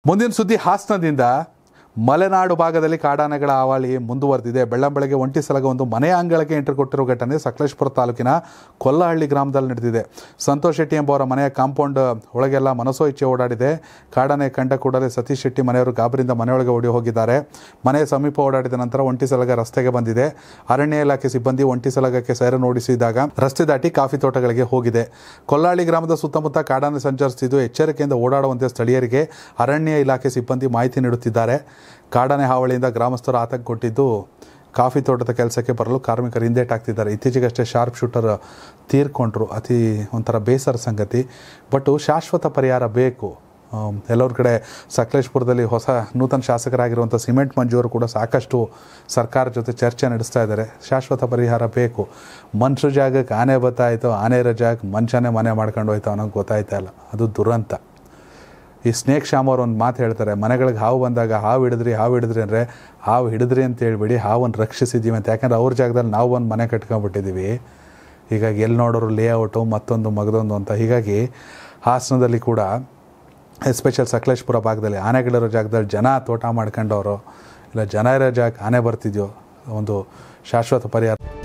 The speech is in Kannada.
ಮುಂದಿನ ಸುದ್ದಿ ಹಾಸನದಿಂದ ಮಲೆನಾಡು ಭಾಗದಲ್ಲಿ ಕಾಡಾನೆಗಳ ಹಾವಳಿ ಮುಂದುವರೆದಿದೆ ಬೆಳ್ಳಂಬೆಳಗ್ಗೆ ಒಂಟಿ ಸಲಗ ಒಂದು ಮನೆಯ ಅಂಗಳಕ್ಕೆ ಎಂಟ್ರಿ ಕೊಟ್ಟಿರೋ ಘಟನೆ ಸಕಲೇಶ್ಪುರ ತಾಲೂಕಿನ ಕೊಲ್ಲಹಳ್ಳಿ ಗ್ರಾಮದಲ್ಲಿ ನಡೆದಿದೆ ಸಂತೋಷ್ ಶೆಟ್ಟಿ ಎಂಬುವರ ಮನೆಯ ಕಾಂಪೌಂಡ್ ಒಳಗೆಲ್ಲ ಮನಸೋ ಇಚ್ಛೆ ಓಡಾಡಿದೆ ಕಾಡಾನೆ ಕಂಡ ಕೂಡಲೇ ಸತೀಶ್ ಶೆಟ್ಟಿ ಮನೆಯವರು ಗಾಬರಿಯಿಂದ ಮನೆಯೊಳಗೆ ಓಡಿ ಹೋಗಿದ್ದಾರೆ ಮನೆಯ ಸಮೀಪ ಓಡಾಡಿದ ನಂತರ ಒಂಟಿ ಸಲಗ ರಸ್ತೆಗೆ ಬಂದಿದೆ ಅರಣ್ಯ ಇಲಾಖೆ ಸಿಬ್ಬಂದಿ ಒಂಟಿ ಸಲಗಕ್ಕೆ ಸೈರನ್ ಓಡಿಸಿದಾಗ ರಸ್ತೆ ದಾಟಿ ಕಾಫಿ ತೋಟಗಳಿಗೆ ಹೋಗಿದೆ ಕೊಲ್ಲಾಳಿ ಗ್ರಾಮದ ಸುತ್ತಮುತ್ತ ಕಾಡಾನೆ ಸಂಚರಿಸುತ್ತಿದ್ದು ಎಚ್ಚರಿಕೆಯಿಂದ ಓಡಾಡುವಂತೆ ಸ್ಥಳೀಯರಿಗೆ ಅರಣ್ಯ ಇಲಾಖೆ ಸಿಬ್ಬಂದಿ ಮಾಹಿತಿ ನೀಡುತ್ತಿದ್ದಾರೆ ಕಾಡಾನೆ ಹಾವಳಿಯಿಂದ ಗ್ರಾಮಸ್ಥರು ಆತಂಕಗೊಂಡಿದ್ದು ಕಾಫಿ ತೋಟದ ಕೆಲಸಕ್ಕೆ ಬರಲು ಕಾರ್ಮಿಕರು ಹಿಂದೇಟಾಗ್ತಿದ್ದಾರೆ ಇತ್ತೀಚೆಗಷ್ಟೇ ಶಾರ್ಪ್ ಶೂಟರ್ ತೀರ್ಕೊಂಡ್ರು ಅತಿ ಒಂಥರ ಬೇಸರ ಸಂಗತಿ ಬಟ್ ಶಾಶ್ವತ ಪರಿಹಾರ ಬೇಕು ಆಮ್, ಎಲ್ಲರ ಕಡೆ ಸಕಲೇಶ್ಪುರದಲ್ಲಿ ಹೊಸ ನೂತನ ಶಾಸಕರಾಗಿರುವಂಥ ಸಿಮೆಂಟ್ ಮಂಜೂರು ಕೂಡ ಸಾಕಷ್ಟು ಸರ್ಕಾರ ಜೊತೆ ಚರ್ಚೆ ನಡೆಸ್ತಾ ಇದ್ದಾರೆ ಶಾಶ್ವತ ಪರಿಹಾರ ಬೇಕು ಮನುಷ್ಯ ಜಾಗಕ್ಕೆ ಆನೆ ಬತ್ತಾಯಿತು ಆನೆ ಇರೋ ಜಾಗಕ್ಕೆ ಮನುಷ್ಯನೇ ಮನೆ ಮಾಡ್ಕೊಂಡು ಹೋಯ್ತು ಅನ್ನೋದು ಗೊತ್ತಾಯ್ತಾ ಇಲ್ಲ ಅದು ದುರಂತ ಈ ಸ್ನೇಕ್ ಶ್ಯಾಮ್ ಅವ್ರು ಒಂದು ಮಾತು ಹೇಳ್ತಾರೆ ಮನೆಗಳಿಗೆ ಹಾವು ಬಂದಾಗ ಹಾವು ಹಿಡಿದ್ರಿ ಹಾವು ಹಿಡಿದ್ರಿ ಅಂದರೆ ಹಾವು ಹಿಡಿದ್ರಿ ಅಂತ ಹೇಳ್ಬಿಡಿ ಹಾವನ್ನು ರಕ್ಷಿಸಿದ್ದೀವಿ ಅಂತ ಯಾಕಂದ್ರೆ ಅವ್ರ ಜಾಗದಲ್ಲಿ ನಾವು ಒಂದು ಮನೆ ಕಟ್ಕೊಂಡ್ಬಿಟ್ಟಿದ್ದೀವಿ ಹೀಗಾಗಿ ಎಲ್ಲಿ ನೋಡೋರು ಲೇಔಟು ಮತ್ತೊಂದು ಮಗದೊಂದು ಅಂತ ಹೀಗಾಗಿ ಹಾಸನದಲ್ಲಿ ಕೂಡ ಎಸ್ಪೆಷಲ್ ಸಕಲೇಶ್ಪುರ ಭಾಗದಲ್ಲಿ ಆನೆಗಳಿರೋ ಜಾಗದಲ್ಲಿ ಜನ ತೋಟ ಮಾಡ್ಕೊಂಡವರು ಇಲ್ಲ ಜನ ಇರೋ ಜಾಗ ಆನೆ ಬರ್ತಿದ್ಯೋ ಒಂದು ಶಾಶ್ವತ ಪರಿಹಾರ